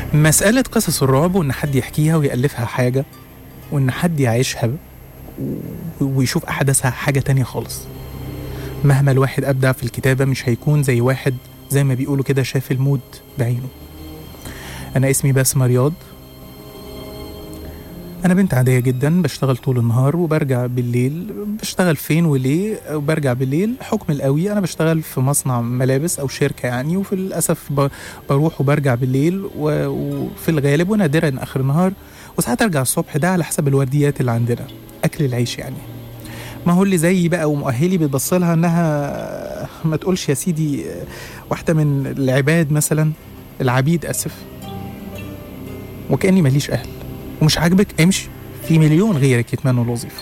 مسألة قصص الرعب وإن حد يحكيها ويألفها حاجة وإن حد يعيشها و- ويشوف أحداثها حاجة تانية خالص مهما الواحد أبدع في الكتابة مش هيكون زي واحد زي ما بيقولوا كده شاف المود بعينه أنا اسمي باسم رياض أنا بنت عادية جدا بشتغل طول النهار وبرجع بالليل بشتغل فين وليه وبرجع بالليل حكم القوي أنا بشتغل في مصنع ملابس أو شركة يعني وفي الأسف ب- بروح وبرجع بالليل و- وفي الغالب ونادرا آخر النهار وساعات أرجع الصبح ده على حسب الورديات اللي عندنا أكل العيش يعني ما هو اللي زيي بقى ومؤهلي بتبص لها انها ما تقولش يا سيدي واحده من العباد مثلا العبيد اسف وكاني ماليش اهل ومش عاجبك امشي في مليون غيرك يتمنوا الوظيفه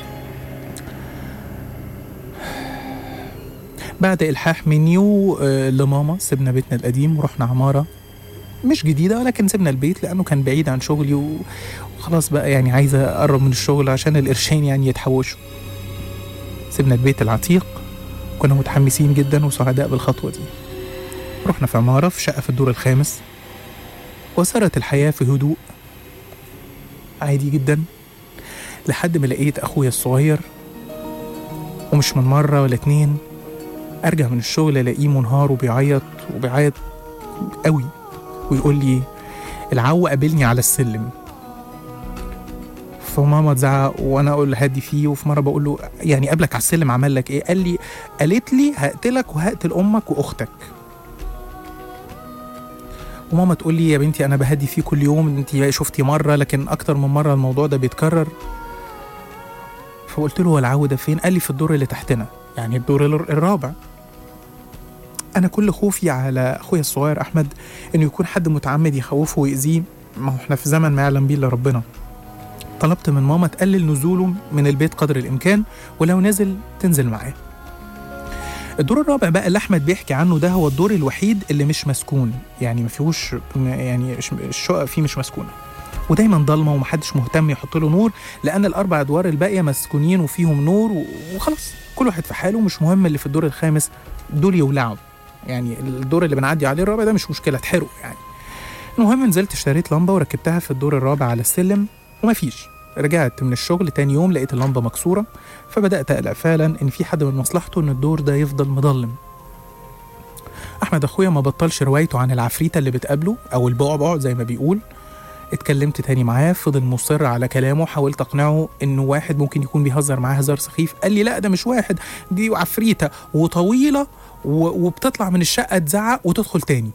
بعد الحاح مني و- آه، لماما سيبنا بيتنا القديم ورحنا عماره مش جديده ولكن سيبنا البيت لانه كان بعيد عن شغلي و- وخلاص بقى يعني عايزه اقرب من الشغل عشان القرشين يعني يتحوشوا سيبنا البيت العتيق كنا متحمسين جدا وسعداء بالخطوة دي رحنا في عمارة في شقة في الدور الخامس وسرت الحياة في هدوء عادي جدا لحد ما لقيت أخويا الصغير ومش من مرة ولا اتنين أرجع من الشغل ألاقيه منهار وبيعيط وبيعيط قوي ويقول لي العو قابلني على السلم فماما تزعق وانا اقول له هدي فيه وفي مره بقول له يعني قبلك على السلم عمل لك ايه؟ قال لي قالت لي هقتلك وهقتل امك واختك. وماما تقول لي يا بنتي انا بهدي فيه كل يوم انت شفتي مره لكن اكتر من مره الموضوع ده بيتكرر. فقلت له هو العو ده فين؟ قال لي في الدور اللي تحتنا يعني الدور الر- الرابع. انا كل خوفي على اخويا الصغير احمد انه يكون حد متعمد يخوفه ويأذيه ما هو احنا في زمن ما يعلم به الا ربنا. طلبت من ماما تقلل نزوله من البيت قدر الامكان ولو نزل تنزل معاه الدور الرابع بقى اللي احمد بيحكي عنه ده هو الدور الوحيد اللي مش مسكون يعني ما فيهوش يعني الش- الشقق فيه مش مسكونه ودايما ضلمه ومحدش مهتم يحط له نور لان الاربع ادوار الباقيه مسكونين وفيهم نور و- وخلاص كل واحد في حاله مش مهم اللي في الدور الخامس دول يولعوا يعني الدور اللي بنعدي عليه الرابع ده مش مشكله اتحرقوا يعني المهم نزلت اشتريت لمبه وركبتها في الدور الرابع على السلم ومفيش رجعت من الشغل تاني يوم لقيت اللمبة مكسورة فبدأت أقلق فعلا إن في حد من مصلحته إن الدور ده يفضل مضلم أحمد أخويا ما بطلش روايته عن العفريتة اللي بتقابله أو البعبع زي ما بيقول اتكلمت تاني معاه فضل مصر على كلامه حاولت أقنعه إنه واحد ممكن يكون بيهزر معاه هزار سخيف قال لي لا ده مش واحد دي عفريتة وطويلة و- وبتطلع من الشقة تزعق وتدخل تاني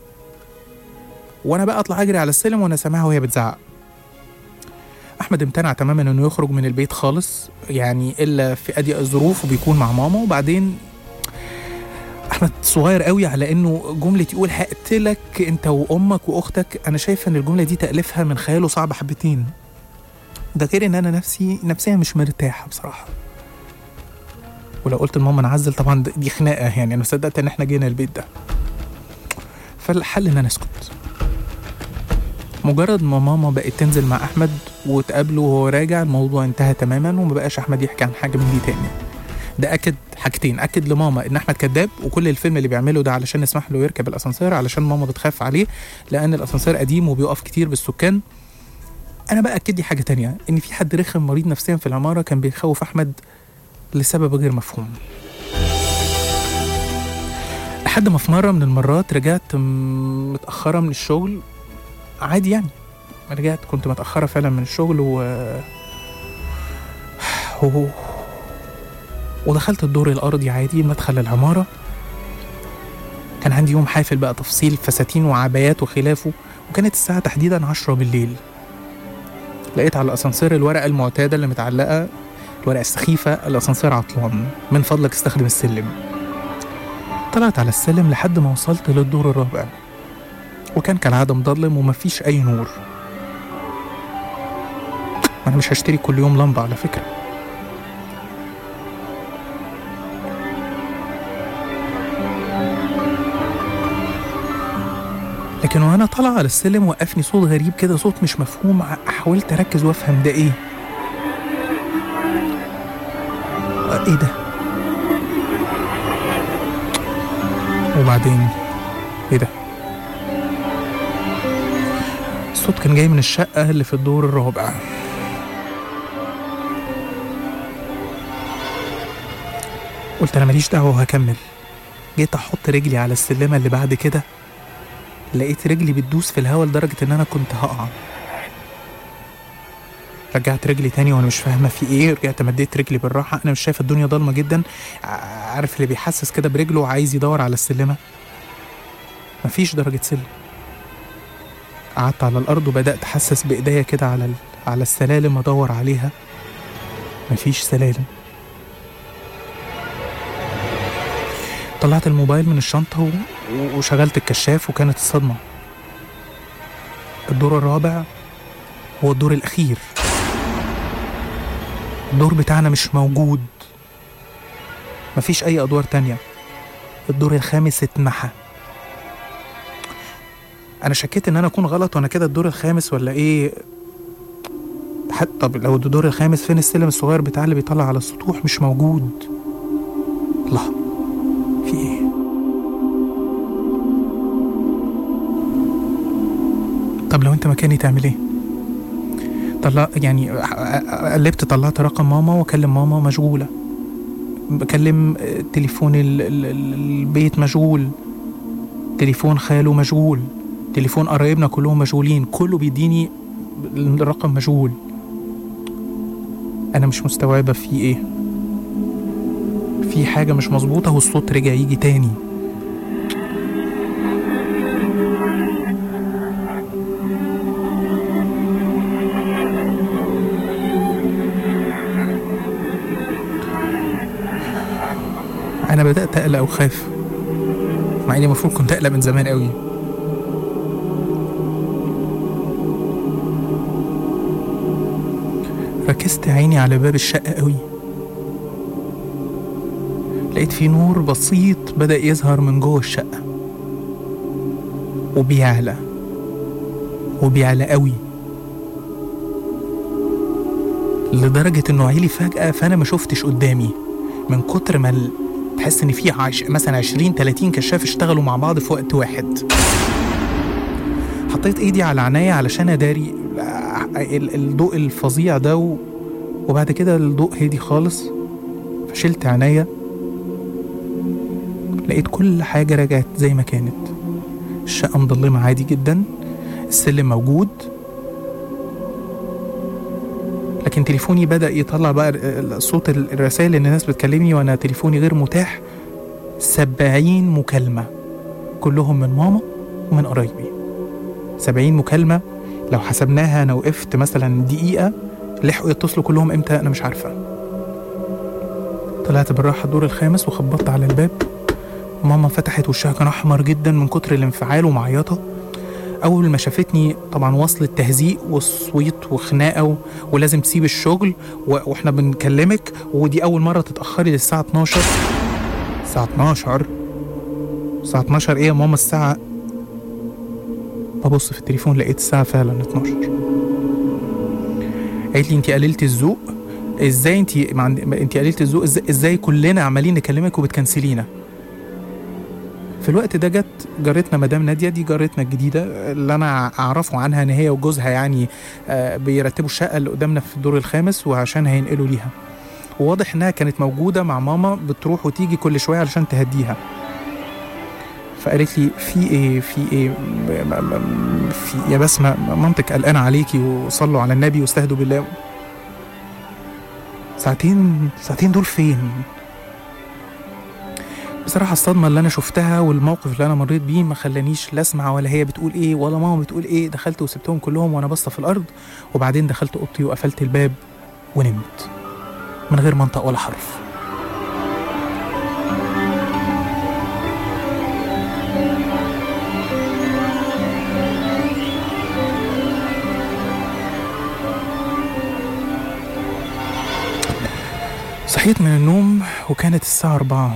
وأنا بقى أطلع أجري على السلم وأنا سامعها وهي بتزعق احمد امتنع تماما انه يخرج من البيت خالص يعني الا في اضيق الظروف وبيكون مع ماما وبعدين احمد صغير قوي على انه جمله يقول هقتلك انت وامك واختك انا شايفه ان الجمله دي تاليفها من خياله صعب حبتين ده غير ان انا نفسي نفسيا مش مرتاحه بصراحه ولو قلت لماما نعزل طبعا دي خناقه يعني انا صدقت ان احنا جينا البيت ده فالحل ان انا اسكت مجرد ما ماما بقت تنزل مع احمد وتقابله وهو راجع الموضوع انتهى تماما وما بقاش احمد يحكي عن حاجه من دي تاني ده اكد حاجتين اكد لماما ان احمد كذاب وكل الفيلم اللي بيعمله ده علشان نسمح له يركب الاسانسير علشان ماما بتخاف عليه لان الاسانسير قديم وبيقف كتير بالسكان انا بقى اكد لي حاجه تانية ان في حد رخم مريض نفسيا في العماره كان بيخوف احمد لسبب غير مفهوم لحد ما في مره من المرات رجعت م- متاخره من الشغل عادي يعني رجعت كنت متأخرة فعلا من الشغل و... و... ودخلت الدور الأرضي عادي مدخل العمارة كان عندي يوم حافل بقى تفصيل فساتين وعبايات وخلافه وكانت الساعة تحديدا عشرة بالليل لقيت على الأسانسير الورقة المعتادة اللي متعلقة الورقة السخيفة الأسانسير عطلان من فضلك استخدم السلم طلعت على السلم لحد ما وصلت للدور الرابع وكان كالعادة مضلم ومفيش أي نور ما أنا مش هشتري كل يوم لمبة على فكرة لكن وانا طالع على السلم وقفني صوت غريب كده صوت مش مفهوم ع- حاولت اركز وافهم ده ايه آه، ايه ده وبعدين ايه ده الصوت كان جاي من الشقة اللي في الدور الرابع قلت أنا ماليش دعوة وهكمل جيت أحط رجلي على السلمة اللي بعد كده لقيت رجلي بتدوس في الهوا لدرجة إن أنا كنت هقع رجعت رجلي تاني وانا مش فاهمه في ايه رجعت مديت رجلي بالراحه انا مش شايف الدنيا ضلمه جدا ع- عارف اللي بيحسس كده برجله وعايز يدور على السلمه مفيش درجه سلم قعدت على الارض وبدات احسس بايديا كده على ال... على السلالم ادور عليها مفيش سلالم طلعت الموبايل من الشنطه و... وشغلت الكشاف وكانت الصدمه الدور الرابع هو الدور الأخير الدور بتاعنا مش موجود مفيش أي أدوار تانية الدور الخامس اتمحى أنا شكيت إن أنا أكون غلط وأنا كده الدور الخامس ولا إيه حتى طب لو الدور الخامس فين السلم الصغير بتاع اللي بيطلع على السطوح مش موجود الله في إيه طب لو أنت مكاني تعمل إيه طلع يعني قلبت طلعت رقم ماما واكلم ماما مشغوله بكلم تليفون ال- ال- ال- البيت مشغول تليفون خاله مشغول تليفون قرايبنا كلهم مشغولين كله بيديني الرقم مشغول انا مش مستوعبه في ايه في حاجه مش مظبوطه والصوت رجع يجي تاني انا بدات اقلق وخاف مع اني المفروض كنت اقلق من زمان قوي ركزت عيني على باب الشقه قوي لقيت في نور بسيط بدا يظهر من جوه الشقه وبيعلى وبيعلى قوي لدرجة انه عيلي فجأة فانا ما شفتش قدامي من كتر ما ال- تحس ان في عش... مثلا 20 30 كشاف اشتغلوا مع بعض في وقت واحد حطيت ايدي على عينيا علشان اداري ال- الضوء الفظيع ده و... وبعد كده الضوء هدي خالص فشلت عينيا لقيت كل حاجة رجعت زي ما كانت الشقة مضلمة عادي جدا السلم موجود لكن تليفوني بدأ يطلع بقى ال- ال- صوت ال- الرسائل ان الناس بتكلمني وانا تليفوني غير متاح سبعين مكالمة كلهم من ماما ومن قرايبي سبعين مكالمة لو حسبناها انا وقفت مثلا دقيقة لحقوا يتصلوا كلهم امتى انا مش عارفة طلعت بالراحة الدور الخامس وخبطت على الباب ماما فتحت وشها كان احمر جدا من كتر الانفعال ومعيطة اول ما شافتني طبعا وصلت تهزيق وصويت وخناقه و... ولازم تسيب الشغل و... واحنا بنكلمك ودي اول مره تتاخري للساعه 12 الساعه 12 الساعه 12 ايه يا ماما الساعه ببص في التليفون لقيت الساعه فعلا 12 قالت لي انت قللتي الذوق ازاي انت ما عند... انت قللتي الذوق ازاي... ازاي كلنا عمالين نكلمك وبتكنسلينا في الوقت ده جت جارتنا مدام ناديه دي جارتنا الجديده اللي انا اعرفه عنها ان هي وجوزها يعني آه، بيرتبوا الشقه اللي قدامنا في الدور الخامس وعشان هينقلوا ليها وواضح انها كانت موجوده مع ماما بتروح وتيجي كل شويه علشان تهديها فقالت لي في ايه في ايه م- م- م- في يا بسمه مامتك قلقانه عليكي وصلوا على النبي واستهدوا بالله ساعتين ساعتين دول فين بصراحة الصدمة اللي أنا شفتها والموقف اللي أنا مريت بيه ما خلانيش لا أسمع ولا هي بتقول إيه ولا ماما بتقول إيه دخلت وسبتهم كلهم وأنا باصة في الأرض وبعدين دخلت أوضتي وقفلت الباب ونمت من غير منطق ولا حرف صحيت من النوم وكانت الساعة أربعة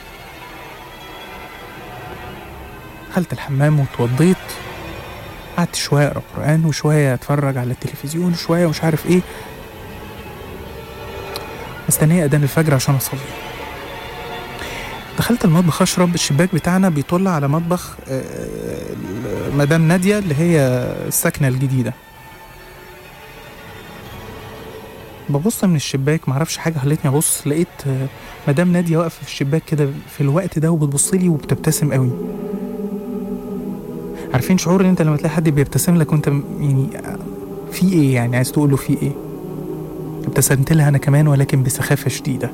دخلت الحمام واتوضيت قعدت شوية أقرأ قرآن وشوية أتفرج على التلفزيون وشوية مش عارف إيه مستنية أذان الفجر عشان أصلي دخلت المطبخ اشرب الشباك بتاعنا بيطل على مطبخ آه، مدام ناديه اللي هي الساكنه الجديده ببص من الشباك معرفش حاجه خلتني ابص لقيت آه، مدام ناديه واقفه في الشباك كده في الوقت ده وبتبص لي وبتبتسم قوي عارفين شعور ان انت لما تلاقي حد بيبتسم لك وانت م- يعني آه، في ايه يعني عايز تقول له في ايه ابتسمت لها انا كمان ولكن بسخافه شديده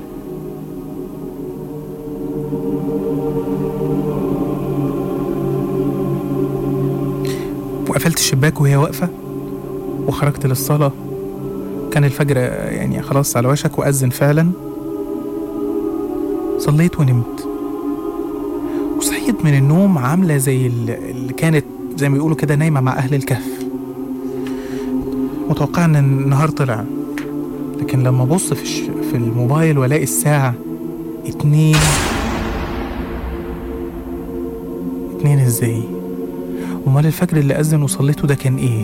وقفلت الشباك وهي واقفه وخرجت للصاله كان الفجر يعني خلاص على وشك وأذن فعلا صليت ونمت وصحيت من النوم عاملة زي ال- اللي كانت زي ما بيقولوا كده نايمة مع أهل الكهف متوقع إن النهار طلع لكن لما أبص في, الش... في الموبايل وألاقي الساعة اتنين اتنين ازاي أمال الفجر اللي أذن وصليته ده كان إيه؟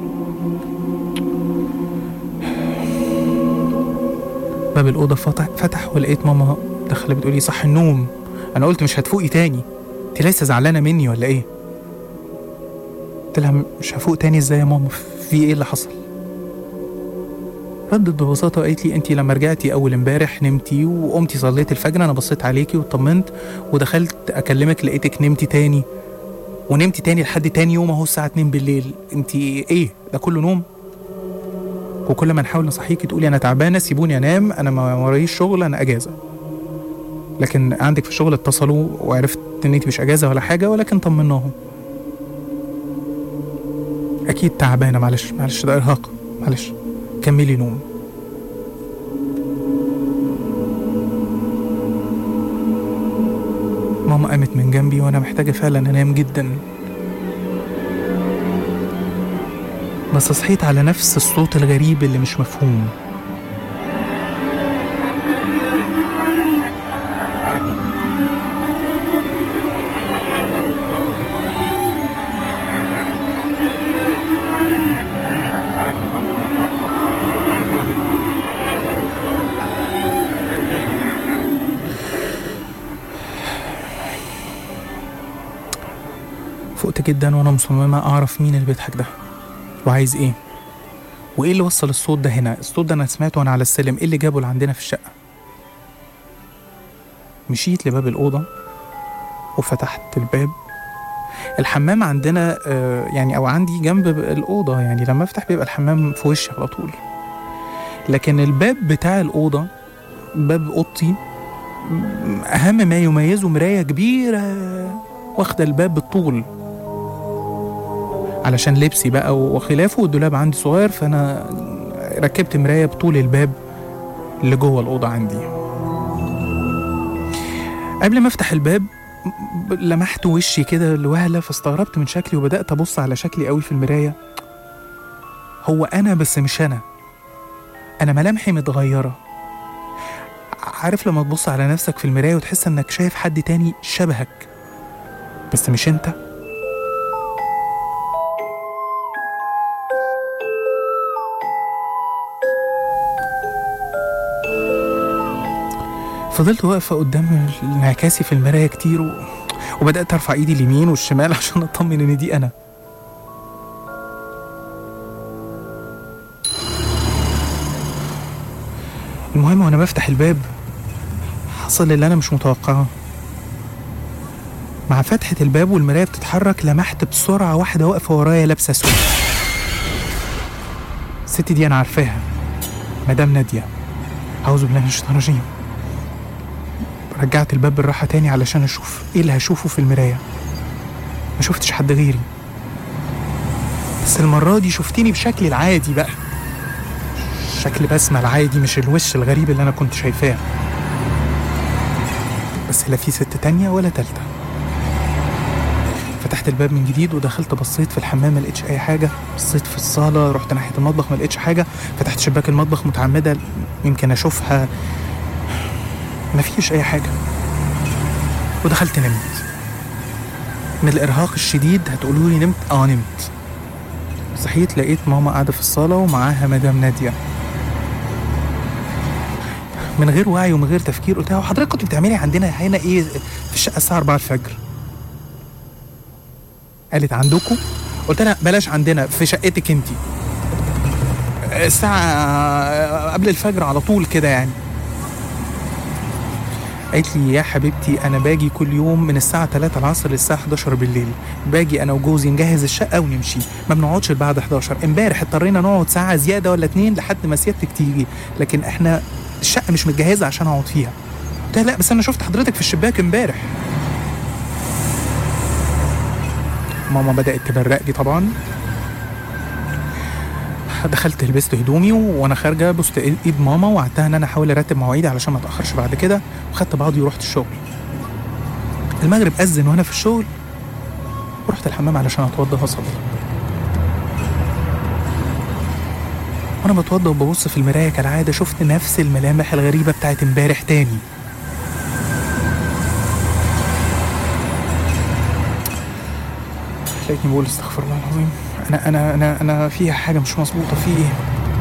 باب الأوضة فتح فتح ولقيت ماما داخلة بتقولي صح النوم أنا قلت مش هتفوقي تاني أنت لسه زعلانة مني ولا إيه؟ قلت لها مش هفوق تاني إزاي يا ماما في إيه اللي حصل؟ ردت ببساطة وقالت لي أنت لما رجعتي أول امبارح نمتي وقمتي صليت الفجر أنا بصيت عليكي واطمنت ودخلت أكلمك لقيتك نمتي تاني ونمتي تاني لحد تاني يوم أهو الساعة 2 بالليل أنت إيه؟ ده كله نوم؟ وكل ما نحاول نصحيكي تقولي انا تعبانه سيبوني انام انا ما ورايش شغل انا اجازه لكن عندك في الشغل اتصلوا وعرفت ان انت مش اجازه ولا حاجه ولكن طمناهم اكيد تعبانه معلش معلش ده ارهاق معلش كملي نوم ماما قامت من جنبي وانا محتاجه فعلا انام جدا بس صحيت على نفس الصوت الغريب اللي مش مفهوم فقت جدا وانا مصممه اعرف مين اللي بيضحك ده وعايز ايه وايه اللي وصل الصوت ده هنا الصوت ده انا سمعته وانا على السلم ايه اللي جابه لعندنا في الشقه مشيت لباب الاوضه وفتحت الباب الحمام عندنا آه، يعني او عندي جنب الاوضه يعني لما افتح بيبقى الحمام في وشي على طول لكن الباب بتاع الاوضه باب اوضتي م- اهم ما يميزه مرايه كبيره واخده الباب بالطول علشان لبسي بقى وخلافه والدولاب عندي صغير فانا ركبت مرايه بطول الباب اللي جوه الاوضه عندي قبل ما افتح الباب ب- لمحت وشي كده لوهله فاستغربت من شكلي وبدات ابص على شكلي قوي في المرايه هو انا بس مش انا انا ملامحي متغيره عارف لما تبص على نفسك في المرايه وتحس انك شايف حد تاني شبهك بس مش انت فضلت واقفة قدام انعكاسي في المراية كتير و... وبدأت أرفع إيدي اليمين والشمال عشان أطمن إن دي أنا المهم وأنا بفتح الباب حصل اللي أنا مش متوقعه مع فتحة الباب والمراية بتتحرك لمحت بسرعة واحدة واقفة ورايا لابسة اسود الست دي أنا عارفاها مدام نادية أعوذ بالله من الشيطان الرجيم رجعت الباب بالراحة تاني علشان أشوف إيه اللي هشوفه في المراية ما شفتش حد غيري بس المرة دي شفتني بشكلي العادي بقى شكل بسمة العادي مش الوش الغريب اللي أنا كنت شايفاه بس لا في ست تانية ولا تالتة فتحت الباب من جديد ودخلت بصيت في الحمام ما لقيتش اي حاجه بصيت في الصاله رحت ناحيه المطبخ ما لقيتش حاجه فتحت شباك المطبخ متعمده يمكن اشوفها ما فيش اي حاجه ودخلت نمت من الارهاق الشديد هتقولوا لي نمت اه نمت صحيت لقيت ماما قاعده في الصاله ومعاها مدام ناديه من غير وعي ومن غير تفكير قلت لها "هو حضرتك كنت بتعملي عندنا هنا ايه في الشقه الساعه 4 الفجر قالت عندكم قلت لها بلاش عندنا في شقتك انت الساعه قبل الفجر على طول كده يعني قالت لي يا حبيبتي انا باجي كل يوم من الساعه 3 العصر للساعه 11 بالليل باجي انا وجوزي نجهز الشقه ونمشي ما بنقعدش بعد 11 امبارح اضطرينا نقعد ساعه زياده ولا اتنين لحد ما سيادتك تيجي لكن احنا الشقه مش متجهزه عشان اقعد فيها قلت لها لا بس انا شفت حضرتك في الشباك امبارح ماما بدات تبرق لي طبعا دخلت لبست هدومي وانا خارجه بوست ايد ماما وقعدتها ان انا احاول ارتب مواعيدي علشان ما اتاخرش بعد كده وخدت بعضي ورحت الشغل المغرب اذن وانا في الشغل ورحت الحمام علشان اتوضى واصلي وانا بتوضى وببص في المرايه كالعاده شفت نفس الملامح الغريبه بتاعت امبارح تاني لقيتني بقول استغفر الله العظيم انا انا انا انا فيها حاجه مش مظبوطه في ايه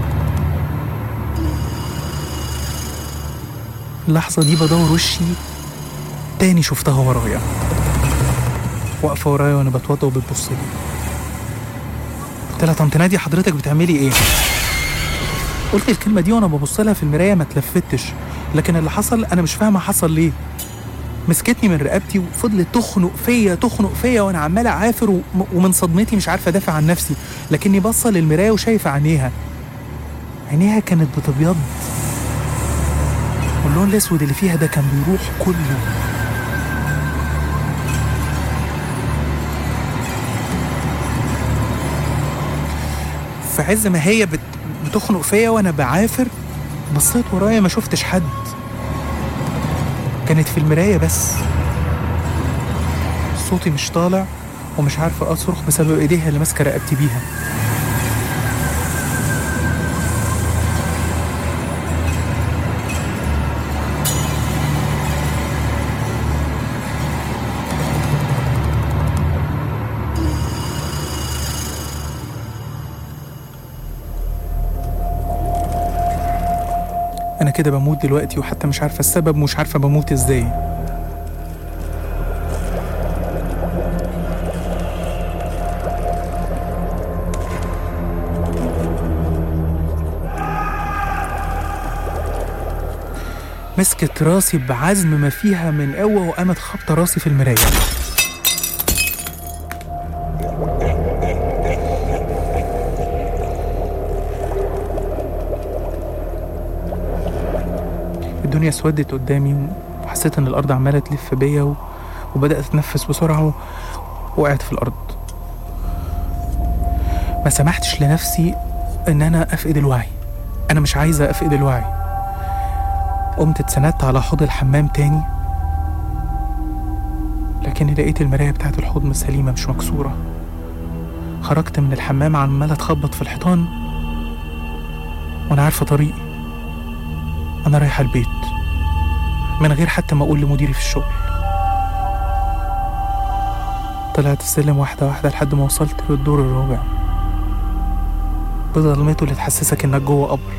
اللحظه دي بدور وشي تاني شفتها ورايا واقفه ورايا وانا بتوضى وبتبص لي قلت لها طنط نادي حضرتك بتعملي ايه قلت الكلمه دي وانا ببص لها في المرايه ما اتلفتش لكن اللي حصل انا مش فاهمه حصل ليه مسكتني من رقبتي وفضلت تخنق فيا تخنق فيا وانا عمال اعافر و- ومن صدمتي مش عارفه ادافع عن نفسي لكني باصه للمرايه وشايفه عينيها عينيها كانت بتبيض واللون الاسود اللي فيها ده كان بيروح كله في عز ما هي بت... بتخنق فيا وانا بعافر بصيت ورايا ما شفتش حد كانت في المراية بس صوتي مش طالع ومش عارفة أصرخ بسبب إيديها اللي ماسكة رقبتي بيها أنا كده بموت دلوقتي وحتى مش عارفة السبب ومش عارفة بموت إزاي مسكت راسي بعزم ما فيها من قوة وقامت خابطة راسي في المراية الدنيا اسودت قدامي وحسيت ان الارض عماله تلف بيا و... وبدات اتنفس بسرعه و... وقعت في الارض ما سمحتش لنفسي ان انا افقد الوعي انا مش عايزه افقد الوعي قمت اتسندت على حوض الحمام تاني لكني لقيت المرايه بتاعت الحوض سليمه مش مكسوره خرجت من الحمام عماله اتخبط في الحيطان وانا عارفه طريقي أنا رايحة البيت من غير حتى ما أقول لمديري في الشغل طلعت السلم واحدة واحدة لحد ما وصلت للدور الرابع بظلمته اللي تحسسك إنك جوه قبر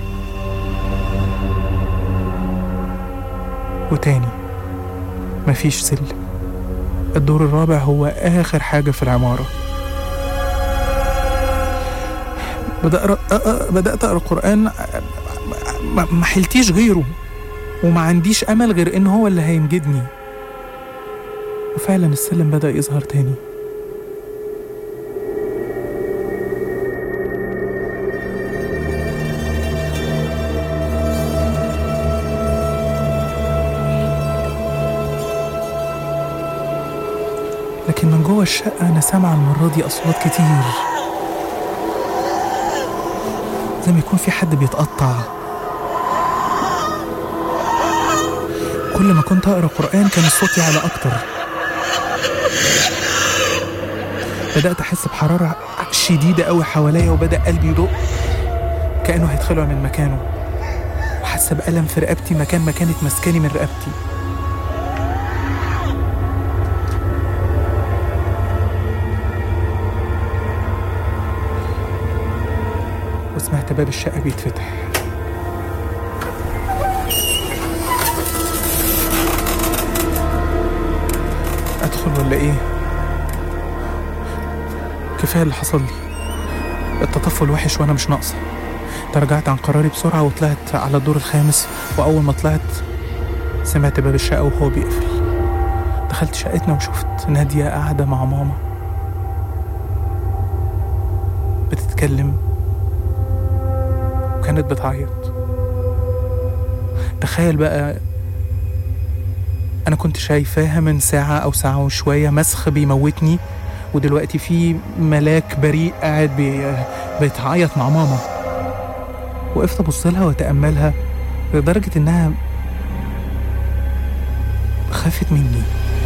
وتاني مفيش سلم الدور الرابع هو آخر حاجة في العمارة بدأ أقرأ أ- أ- بدأت أقرأ قرآن ما ما حلتيش غيره وما عنديش امل غير ان هو اللي هينجدني وفعلا السلم بدا يظهر تاني لكن من جوه الشقة أنا سامعة المرة دي أصوات كتير زي ما يكون في حد بيتقطع كل ما كنت أقرأ قرآن كان الصوت يعلى أكتر بدأت أحس بحرارة شديدة أوي حواليا وبدأ قلبي يدق كأنه هيتخلع من مكانه وحاسة بألم في رقبتي مكان ما كانت ماسكاني من رقبتي وسمعت باب الشقة بيتفتح ولا ايه كفايه اللي حصل لي التطفل وحش وانا مش ناقصه تراجعت عن قراري بسرعه وطلعت على الدور الخامس واول ما طلعت سمعت باب الشقه وهو بيقفل دخلت شقتنا وشفت ناديه قاعده مع ماما بتتكلم وكانت بتعيط تخيل بقى انا كنت شايفاها من ساعه او ساعه وشويه مسخ بيموتني ودلوقتي في ملاك بريء قاعد بي... بيتعيط مع ماما وقفت ابص لها واتاملها لدرجه انها خافت مني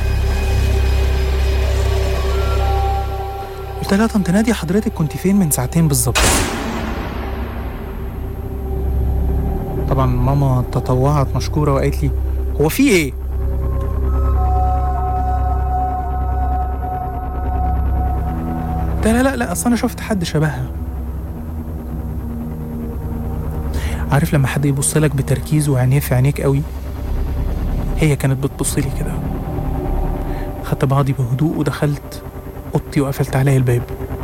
قلت لها طنط نادية حضرتك كنت فين من ساعتين بالظبط طبعا ماما تطوعت مشكورة وقالت لي هو في ايه قلت لها لا لا اصل انا شفت حد شبهها عارف لما حد يبص لك بتركيز وعينيه في عينيك قوي هي كانت بتبص لي كده خدت بعضي بهدوء ودخلت اوضتي وقفلت عليا الباب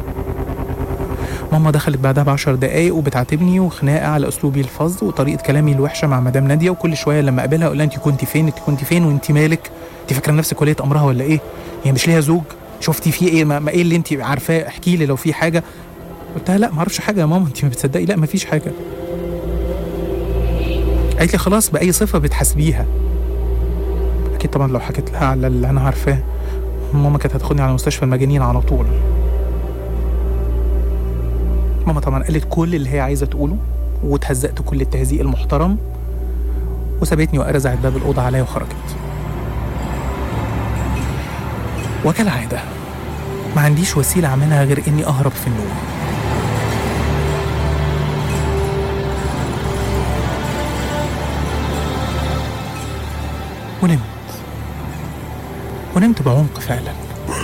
ماما دخلت بعدها بعشر دقايق وبتعاتبني وخناقه على اسلوبي الفظ وطريقه كلامي الوحشه مع مدام ناديه وكل شويه لما اقابلها اقول لها انت كنت فين انت كنت فين وانت مالك انت فاكره نفسك وليه امرها ولا ايه هي مش ليها زوج شفتي في ايه ما, ما ايه اللي انت عارفاه احكي لي لو في حاجه قلت لها لا ما اعرفش حاجه يا ماما انت ما بتصدقي لا ما فيش حاجه قالت لي خلاص باي صفه بتحاسبيها اكيد طبعا لو حكيت لها على اللي انا عارفاه ماما كانت هتاخدني على مستشفى المجانين على طول ماما طبعا قالت كل اللي هي عايزه تقوله وتهزقت كل التهزيق المحترم وسابتني وارزعت باب الاوضه عليا وخرجت وكالعاده ما عنديش وسيله اعملها غير اني اهرب في النوم ونمت ونمت بعمق فعلا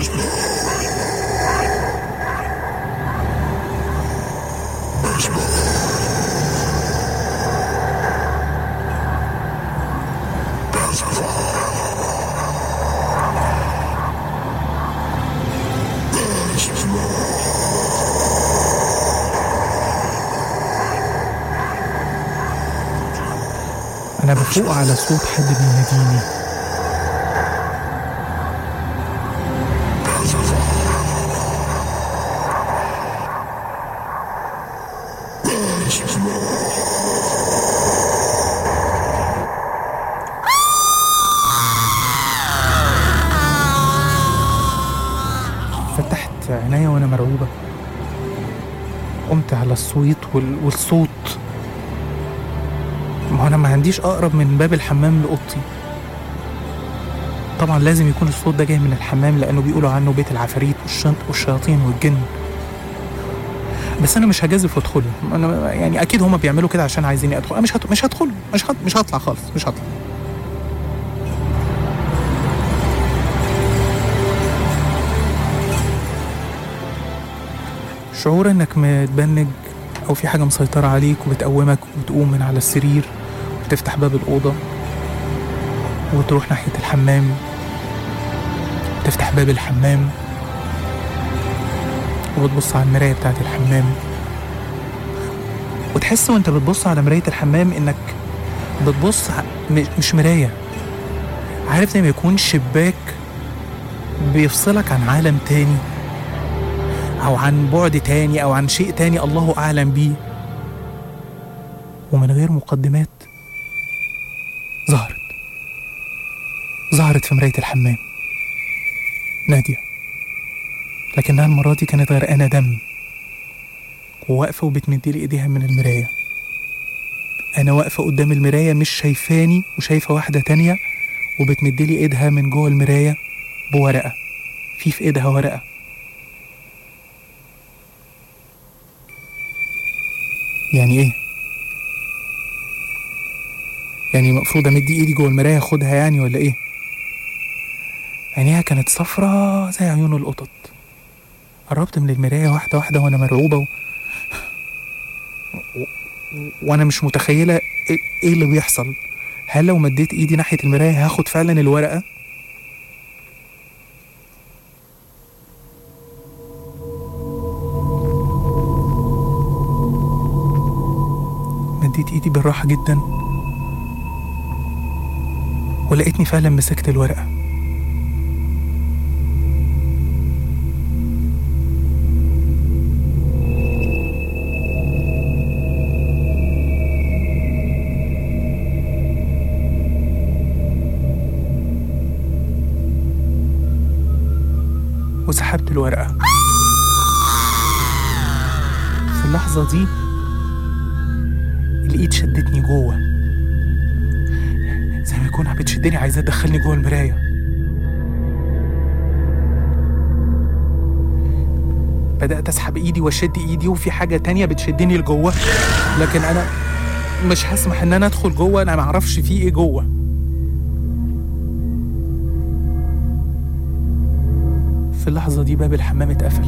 أنا بفوق على صوت حد بيناديني فتحت عينيا وأنا مرعوبة قمت على الصويت وال... والصوت ما هو انا ما عنديش اقرب من باب الحمام لاوضتي طبعا لازم يكون الصوت ده جاي من الحمام لانه بيقولوا عنه بيت العفاريت والشنط والشياطين والجن بس انا مش هجازف وادخله انا يعني اكيد هما بيعملوا كده عشان عايزيني ادخل انا مش هت... مش هدخل مش هت... مش هطلع خالص مش هطلع شعور انك متبنج او في حاجه مسيطره عليك وبتقومك وتقوم من على السرير وتفتح باب الاوضه وتروح ناحيه الحمام تفتح باب الحمام وبتبص على المرايه بتاعت الحمام وتحس وانت بتبص على مرايه الحمام انك بتبص ع- م- مش مرايه عارف زي ما يكون شباك بيفصلك عن عالم تاني أو عن بعد تاني أو عن شيء تاني الله أعلم بيه ومن غير مقدمات ظهرت ظهرت في مراية الحمام نادية لكنها المرة دي كانت غرقانة دم وواقفة وبتمدلي إيديها من المراية أنا واقفة قدام المراية مش شايفاني وشايفة واحدة تانية وبتمدلي إيدها من جوه المراية بورقة في في إيدها ورقة يعني ايه يعني المفروض امد ايدي جوه المرايه اخدها يعني ولا ايه عينيها كانت صفرة زي عيون القطط قربت من المرايه واحده واحده وانا مرعوبه و... و... وانا مش متخيله ايه إيه اللي بيحصل هل لو مديت ايدي ناحيه المرايه هاخد فعلا الورقه مديت ايدي بالراحة جدا ولقيتني فعلا مسكت الورقة وسحبت الورقة في اللحظة دي الإيد شدتني جوه زي ما يكونها بتشدني عايزة تدخلني جوه المراية بدأت أسحب إيدي وأشد إيدي وفي حاجة تانية بتشدني لجوه لكن أنا مش هسمح إن أنا أدخل جوه أنا معرفش في إيه جوه في اللحظة دي باب الحمام اتقفل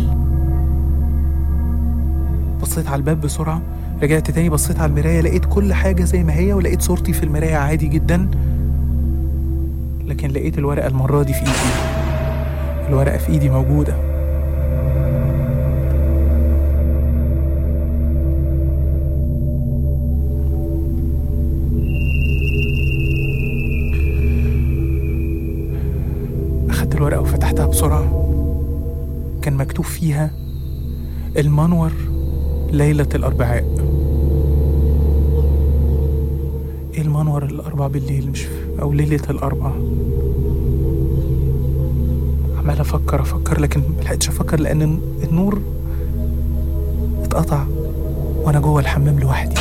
بصيت على الباب بسرعة رجعت تاني بصيت على المراية لقيت كل حاجة زي ما هي ولقيت صورتي في المراية عادي جدا لكن لقيت الورقة المرة دي في إيدي الورقة في إيدي موجودة أخدت الورقة وفتحتها بسرعة كان مكتوب فيها المنور ليلة الأربعاء إيه المنور الأربع بالليل مش أو ليلة الأربع عمال أفكر أفكر لكن ملحقتش أفكر لأن النور اتقطع وأنا جوه الحمام لوحدي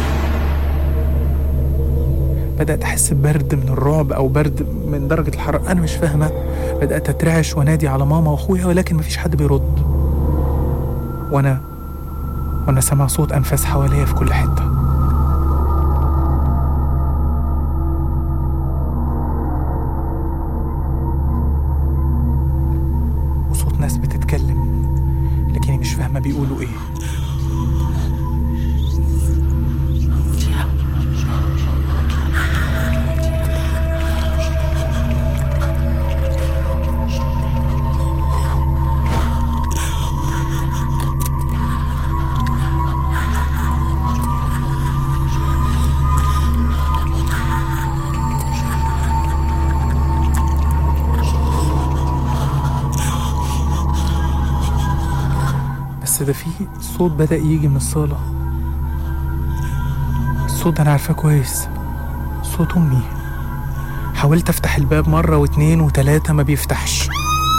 بدأت أحس ببرد من الرعب أو برد من درجة الحرارة أنا مش فاهمة بدأت أترعش وأنادي على ماما وأخويا ولكن مفيش حد بيرد وأنا وأنا سامع صوت أنفاس حواليا في كل حتة وصوت ناس بتتكلم لكني مش فاهمة بيقولوا إيه بس ده في صوت بدأ يجي من الصالة الصوت ده أنا عارفاه كويس صوت أمي حاولت أفتح الباب مرة واتنين وتلاتة ما بيفتحش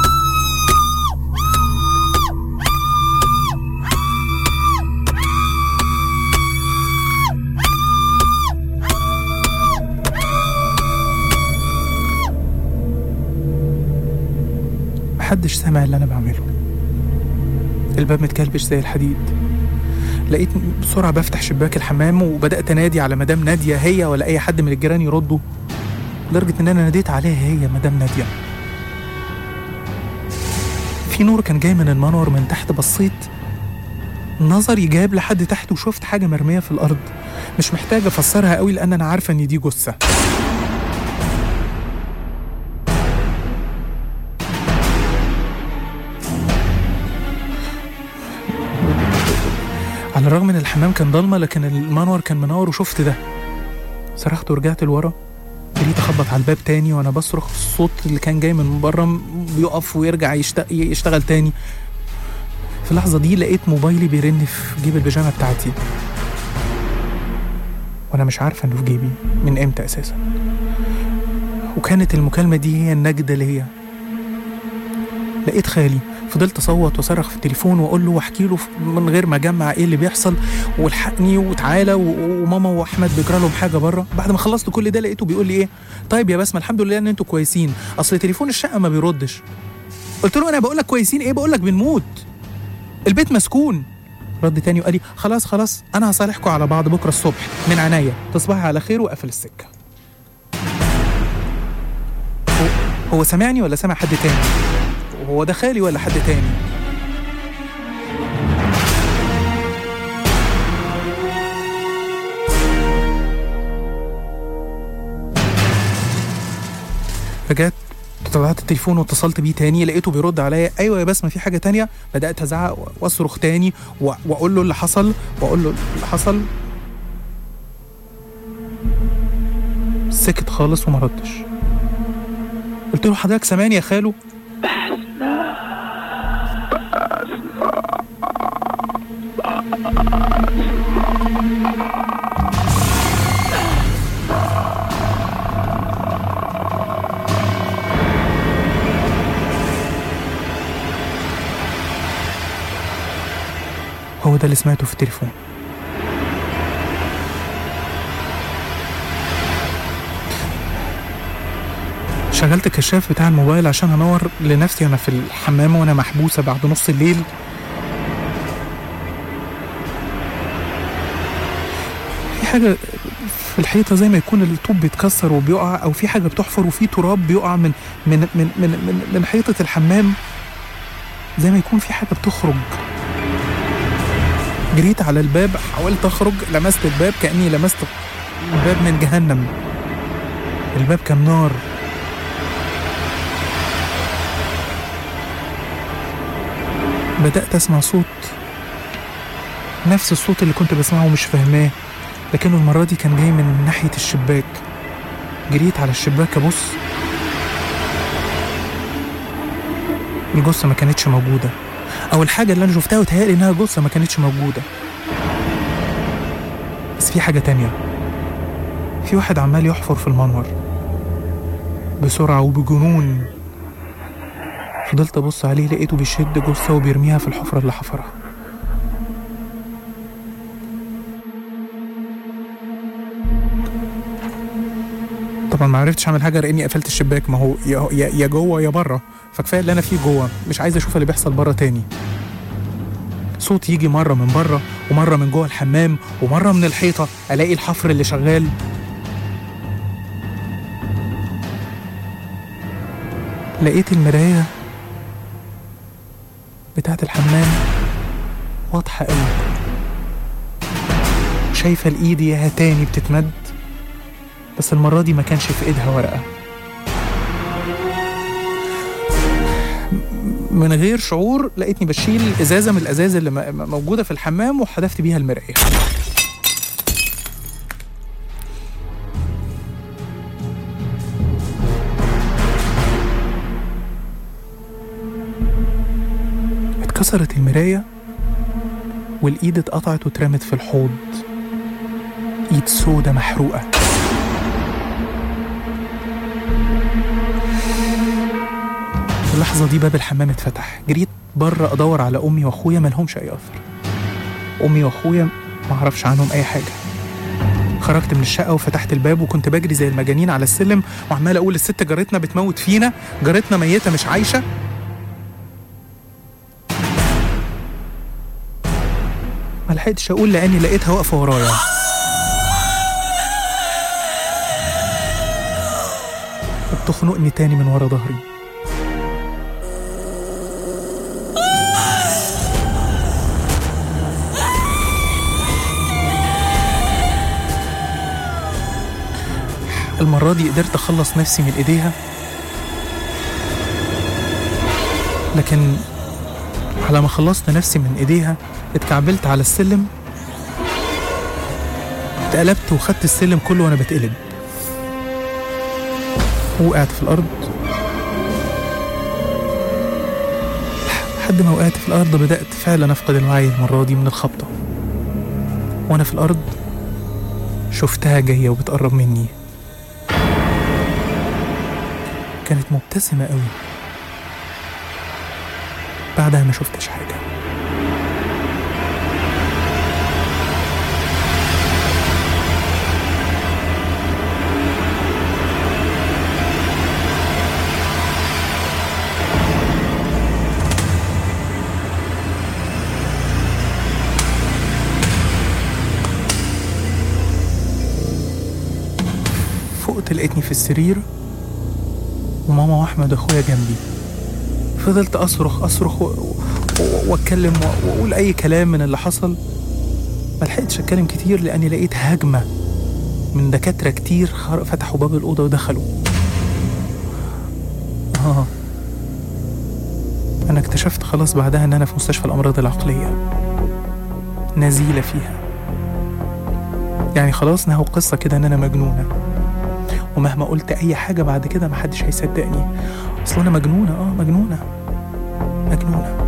محدش سامع اللي أنا بعمله الباب متكلبش زي الحديد لقيت بسرعة بفتح شباك الحمام وبدأت أنادي على مدام نادية هي ولا أي حد من الجيران يردوا لدرجة إن أنا ناديت عليها هي مدام نادية في نور كان جاي من المنور من تحت بصيت نظري جاب لحد تحت وشفت حاجة مرمية في الأرض مش محتاجة أفسرها قوي لأن أنا عارفة إن دي جثة على الرغم ان الحمام كان ضلمه لكن المنور كان منور وشفت ده صرخت ورجعت لورا جريت اخبط على الباب تاني وانا بصرخ الصوت اللي كان جاي من بره بيقف ويرجع يشت- يشتغل تاني في اللحظه دي لقيت موبايلي بيرن في جيب البيجامه بتاعتي وانا مش عارفه انه في جيبي من امتى اساسا وكانت المكالمه دي هي النجده ليا لقيت خالي فضلت اصوت واصرخ في التليفون واقول له واحكي له ف- من غير ما اجمع ايه اللي بيحصل والحقني وتعالى و- وماما واحمد بيجرى لهم حاجه بره بعد ما خلصت كل ده لقيته بيقول لي ايه طيب يا بسمه الحمد لله ان انتوا كويسين اصل تليفون الشقه ما بيردش قلت له انا بقول لك كويسين ايه بقول لك بنموت البيت مسكون رد تاني وقال لي خلاص خلاص انا هصالحكم على بعض بكره الصبح من عناية تصبحي على خير وقفل السكه هو, هو سامعني ولا سامع حد تاني هو ده خالي ولا حد تاني رجعت طلعت التليفون واتصلت بيه تاني لقيته بيرد عليا ايوه يا بسمه في حاجه تانية بدات ازعق واصرخ تاني و- واقول له اللي حصل واقول له اللي حصل سكت خالص وما ردش قلت له حضرتك سامعني يا خالو هو ده اللي سمعته في التليفون شغلت الكشاف بتاع الموبايل عشان انور لنفسي وانا في الحمام وانا محبوسه بعد نص الليل في حاجه في الحيطه زي ما يكون الطوب بيتكسر وبيقع او في حاجه بتحفر وفي تراب بيقع من من من من من, من حيطه الحمام زي ما يكون في حاجه بتخرج جريت على الباب حاولت اخرج لمست الباب كاني لمست الباب من جهنم الباب كان نار بدأت أسمع صوت نفس الصوت اللي كنت بسمعه ومش فاهماه لكنه المرة دي كان جاي من ناحية الشباك جريت على الشباك أبص الجثة ما كانتش موجودة أو الحاجة اللي أنا شفتها وتهيألي إنها جثة ما كانتش موجودة بس في حاجة تانية في واحد عمال يحفر في المنور بسرعة وبجنون فضلت أبص عليه لقيته بيشد جثة وبيرميها في الحفرة اللي حفرها طبعا ما عرفتش اعمل حاجه لاني قفلت الشباك ما هو يا يا يا جوه يا بره فكفايه اللي انا فيه جوه مش عايز اشوف اللي بيحصل بره تاني صوت يجي مره من بره ومره من جوه الحمام ومره من الحيطه الاقي الحفر اللي شغال لقيت المرايه بتاعت الحمام واضحه قوي شايفه الايد ياها تاني بتتمد بس المرة دي ما كانش في ايدها ورقة من غير شعور لقيتني بشيل ازازة من الازاز اللي م- موجودة في الحمام وحذفت بيها المراية اتكسرت المراية والايد اتقطعت واترمت في الحوض ايد سودة محروقة في اللحظة دي باب الحمام اتفتح جريت بره ادور على امي واخويا ملهمش اي اثر امي واخويا ما اعرفش عنهم اي حاجة خرجت من الشقة وفتحت الباب وكنت بجري زي المجانين على السلم وعمال اقول الست جارتنا بتموت فينا جارتنا ميتة مش عايشة ما لحقتش اقول لاني لقيتها واقفة ورايا وبتخنقني تاني من ورا ظهري المرة دي قدرت أخلص نفسي من إيديها لكن على ما خلصت نفسي من إيديها اتكعبلت على السلم اتقلبت وخدت السلم كله وأنا بتقلب وقعت في الأرض لحد ما وقعت في الأرض بدأت فعلا أفقد الوعي المرة دي من الخبطة وأنا في الأرض شفتها جاية وبتقرب مني كانت مبتسمة قوي بعدها ما شفتش حاجة فقت لقيتني في السرير وماما واحمد اخويا جنبي فضلت اصرخ اصرخ و- و- واتكلم و- واقول اي كلام من اللي حصل ما لحقتش اتكلم كتير لاني لقيت هجمه من دكاتره كتير خر- فتحوا باب الاوضه ودخلوا اه انا اكتشفت خلاص بعدها ان انا في مستشفى الامراض العقليه نزيله فيها يعني خلاص نهوا قصه كده ان انا مجنونه ومهما قلت اي حاجه بعد كده محدش هيصدقني اصل انا مجنونه اه مجنونه مجنونه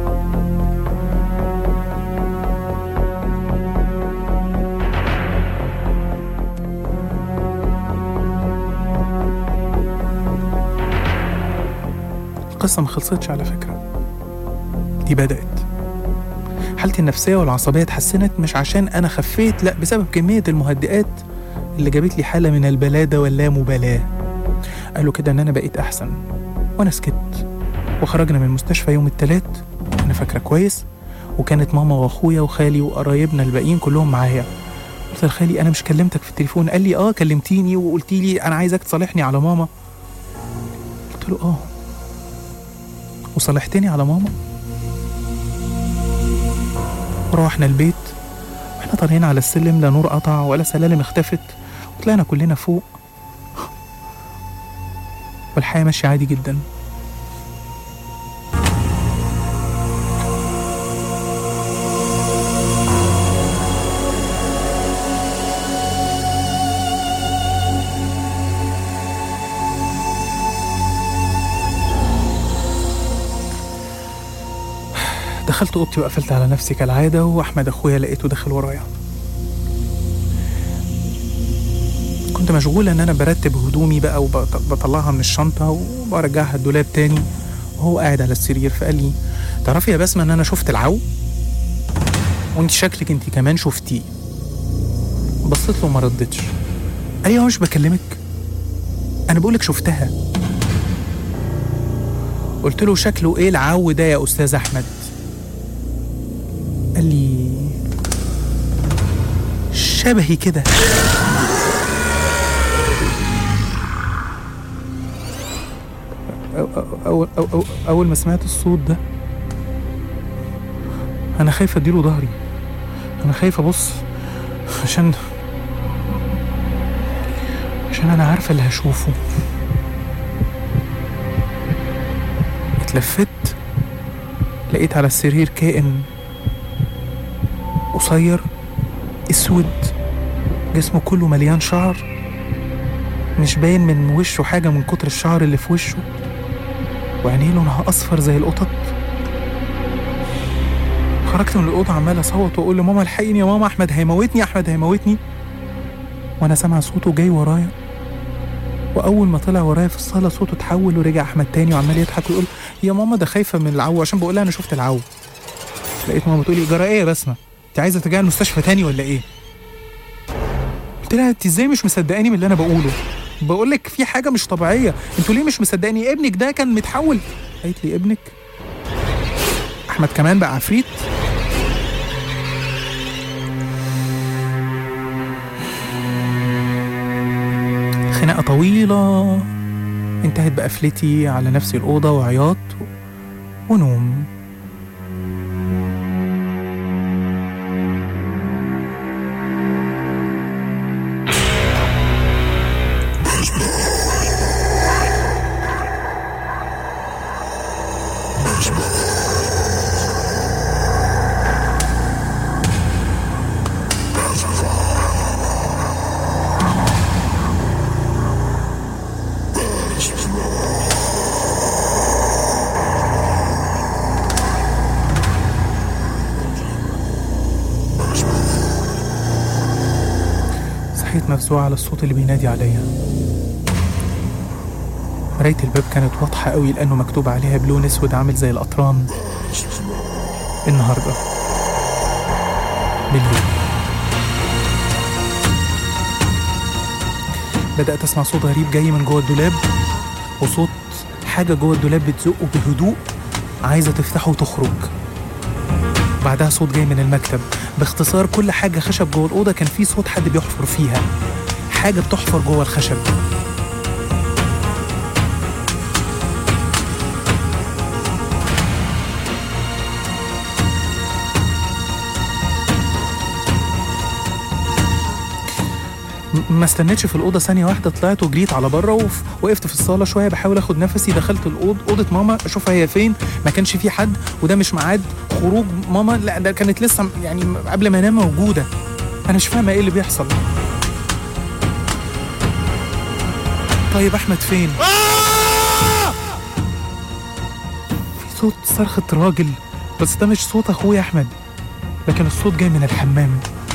القصة ما خلصتش على فكرة دي بدأت حالتي النفسية والعصبية اتحسنت مش عشان أنا خفيت لأ بسبب كمية المهدئات اللي جابت لي حالة من البلادة واللامبالاة قالوا كده إن أنا بقيت أحسن وأنا سكت وخرجنا من المستشفى يوم التلات أنا فاكرة كويس وكانت ماما وأخويا وخالي وقرايبنا الباقيين كلهم معايا قلت لخالي أنا مش كلمتك في التليفون قال لي آه كلمتيني وقلتي لي أنا عايزك تصالحني على ماما قلت له آه وصالحتني على ماما وروحنا البيت واحنا طالعين على السلم لا نور قطع ولا سلالم اختفت وطلعنا كلنا فوق والحياة ماشية عادي جدا دخلت اوضتي وقفلت على نفسي كالعاده واحمد اخويا لقيته داخل ورايا كنت مشغولة ان انا برتب هدومي بقى وبطلعها من الشنطة وبرجعها الدولاب تاني وهو قاعد على السرير فقال لي تعرفي يا بسمة ان انا شفت العو وانت شكلك انت كمان شفتيه بصيت له وما ردتش قال لي هو مش بكلمك انا بقولك شفتها قلت له شكله ايه العو ده يا استاذ احمد قال لي شبهي كده أو أو أو أو أول ما سمعت الصوت ده أنا خايف أديله ظهري أنا خايف أبص عشان عشان أنا عارفة اللي هشوفه اتلفت لقيت على السرير كائن قصير اسود جسمه كله مليان شعر مش باين من وشه حاجة من كتر الشعر اللي في وشه وعينيه لونها أصفر زي القطط خرجت من الأوضة عمال أصوت وأقول لماما الحقيني يا ماما أحمد هيموتني أحمد هيموتني وأنا سامعة صوته جاي ورايا وأول ما طلع ورايا في الصالة صوته اتحول ورجع أحمد تاني وعمال يضحك ويقول يا ماما ده خايفة من العو عشان بقول لها أنا شفت العو لقيت ماما بتقولي جرى إيه يا بسمة أنت عايزة ترجعي المستشفى تاني ولا إيه؟ قلت لها أنت إزاي مش مصدقاني من اللي أنا بقوله؟ بقول لك في حاجة مش طبيعية انتوا ليه مش مصدقاني ابنك ده كان متحول قالت لي ابنك احمد كمان بقى عفريت خناقة طويلة انتهت بقفلتي على نفسي الأوضة وعياط ونوم صحيت مفزوعة على الصوت اللي بينادي عليا مراية الباب كانت واضحة قوي لأنه مكتوب عليها بلون أسود عامل زي الأطران النهاردة بالليل بدأت أسمع صوت غريب جاي من جوه الدولاب وصوت حاجة جوه الدولاب بتزقه بهدوء عايزة تفتحه وتخرج بعدها صوت جاي من المكتب باختصار كل حاجة خشب جوه الأوضة كان في صوت حد بيحفر فيها حاجة بتحفر جوه الخشب م- ما استنيتش في الأوضة ثانية واحدة طلعت وجريت على بره وف... وقفت في الصالة شوية بحاول اخد نفسي دخلت الأوضة أوضة ماما أشوفها هي فين ما كانش في حد وده مش ميعاد خروج ماما لا ده كانت لسه يعني قبل ما انام موجودة أنا مش فاهمة إيه اللي بيحصل طيب احمد فين في صوت صرخة راجل بس ده مش صوت اخويا احمد لكن الصوت جاي من الحمام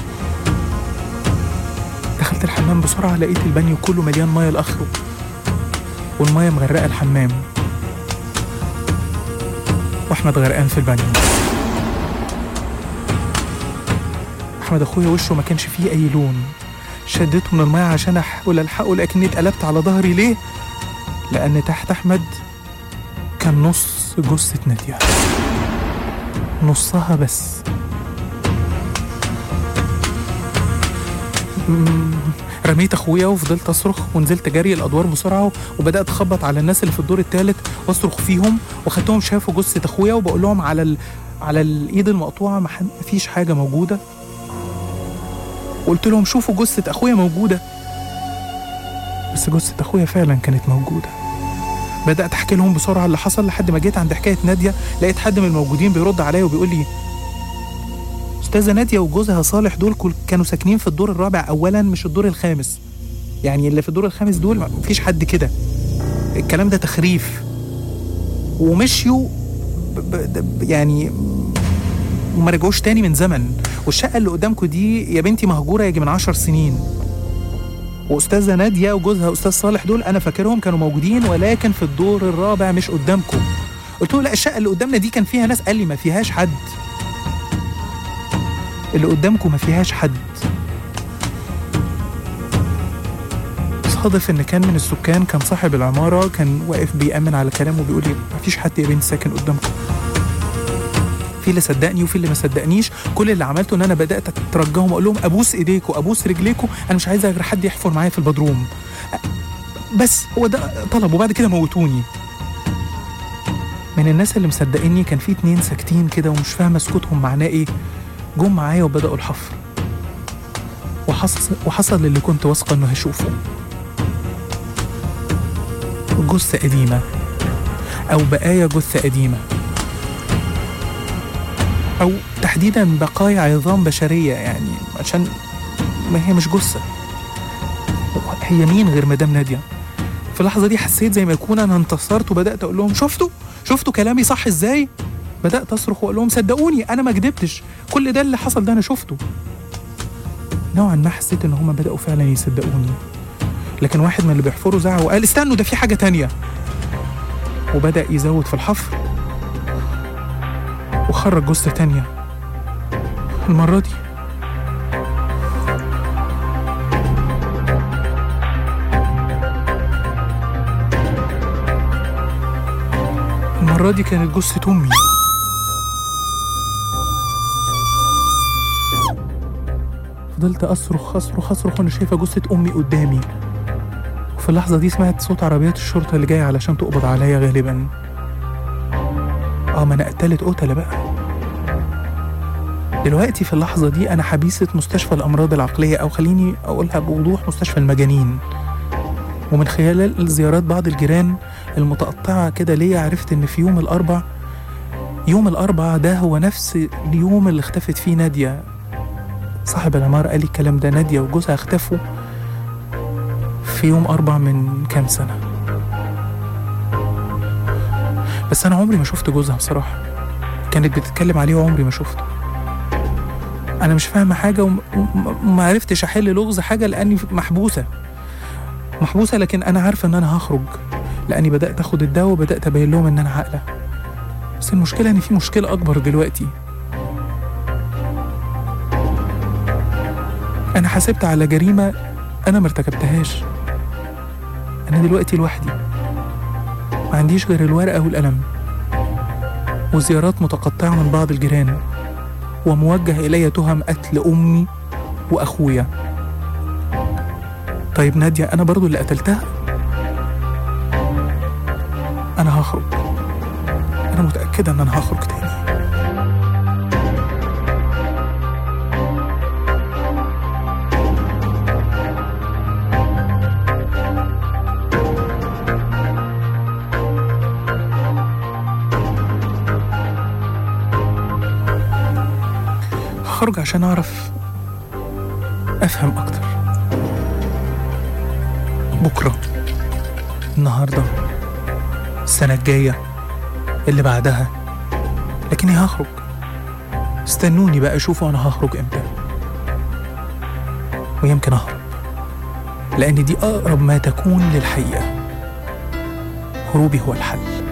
دخلت الحمام بسرعة لقيت البانيو كله مليان مية لآخره والمية مغرقة الحمام وأحمد غرقان في البانيو أحمد أخويا وشه ما كانش فيه أي لون شدته من المية عشان أحاول ألحقه لكني اتقلبت على ظهري ليه؟ لأن تحت أحمد كان نص جثة نادية نصها بس مم، رميت اخويا وفضلت اصرخ ونزلت جري الادوار بسرعه وبدات اخبط على الناس اللي في الدور الثالث واصرخ فيهم وخدتهم شافوا جثه اخويا وبقول لهم على ال... على الايد المقطوعه ما ح- مفيش حاجه موجوده وقلت لهم شوفوا جثه اخويا موجوده بس جثه اخويا فعلا كانت موجوده بدات احكي لهم بسرعه اللي حصل لحد ما جيت عند حكايه ناديه لقيت حد من الموجودين بيرد عليا وبيقول لي استاذه ناديه وجوزها صالح دول كل- كانوا ساكنين في الدور الرابع اولا مش الدور الخامس يعني اللي في الدور الخامس دول ما فيش حد كده الكلام ده تخريف ومشيوا ب- ب- ب- يعني وما رجعوش تاني من زمن والشقه اللي قدامكم دي يا بنتي مهجوره يجي من عشر سنين واستاذه ناديه وجوزها استاذ صالح دول انا فاكرهم كانوا موجودين ولكن في الدور الرابع مش قدامكم قلت له لا الشقه اللي قدامنا دي كان فيها ناس قال لي ما فيهاش حد اللي قدامكم ما فيهاش حد صادف ان كان من السكان كان صاحب العماره كان واقف بيأمن على كلامه وبيقول لي ما فيش حد يا بنت ساكن قدامكم في اللي صدقني وفي اللي ما صدقنيش كل اللي عملته ان انا بدات اترجاهم اقول لهم ابوس ايديكم ابوس رجليكم انا مش عايز غير حد يحفر معايا في البدروم بس هو ده طلب وبعد كده موتوني من الناس اللي مصدقيني كان في اتنين ساكتين كده ومش فاهمه سكوتهم معناه ايه جم معايا وبدأوا الحفر وحصل وحصل اللي كنت واثقة إنه هشوفه جثة قديمة أو بقايا جثة قديمة أو تحديدا بقايا عظام بشرية يعني عشان ما هي مش جثة هي مين غير مدام نادية في اللحظة دي حسيت زي ما يكون أنا انتصرت وبدأت أقول لهم شفتوا شفتوا كلامي صح إزاي بدأت أصرخ وأقول لهم صدقوني أنا ما كدبتش كل ده اللي حصل ده أنا شفته نوعا ما حسيت إن هما بدأوا فعلا يصدقوني لكن واحد من اللي بيحفروا زعق وقال استنوا ده في حاجة تانية وبدأ يزود في الحفر وخرج جثة تانية المرة دي المرة دي كانت جثة أمي فضلت أصرخ أصرخ أصرخ وأنا شايفة جثة أمي قدامي وفي اللحظة دي سمعت صوت عربيات الشرطة اللي جاية علشان تقبض عليا غالبا اه ما أنا قتلت قتلة بقى دلوقتي في اللحظة دي أنا حبيسة مستشفى الأمراض العقلية أو خليني أقولها بوضوح مستشفى المجانين ومن خلال زيارات بعض الجيران المتقطعة كده ليا عرفت إن في يوم الأربع يوم الأربع ده هو نفس اليوم اللي اختفت فيه نادية صاحب العمارة قال لي الكلام ده نادية وجوزها اختفوا في يوم أربع من كام سنة بس أنا عمري ما شفت جوزها بصراحة كانت بتتكلم عليه وعمري ما شفته أنا مش فاهمة حاجة وم- وم- وما عرفتش أحل لغز حاجة لأني محبوسة محبوسة لكن أنا عارفة إن أنا هخرج لأني بدأت أخد الدواء وبدأت أبين لهم إن أنا عاقلة بس المشكلة إن في مشكلة أكبر دلوقتي أنا حاسبت على جريمة أنا ما ارتكبتهاش أنا دلوقتي لوحدي ما عنديش غير الورقة والقلم وزيارات متقطعة من بعض الجيران وموجه إلي تهم قتل أمي وأخويا طيب نادية أنا برضو اللي قتلتها أنا هخرج أنا متأكدة إن أنا هخرج تاني هخرج عشان أعرف أفهم أكتر بكرة النهارده السنة الجاية اللي بعدها لكني هخرج استنوني بقى شوفوا انا هخرج امتى ويمكن اهرب لان دي اقرب ما تكون للحقيقة هروبي هو الحل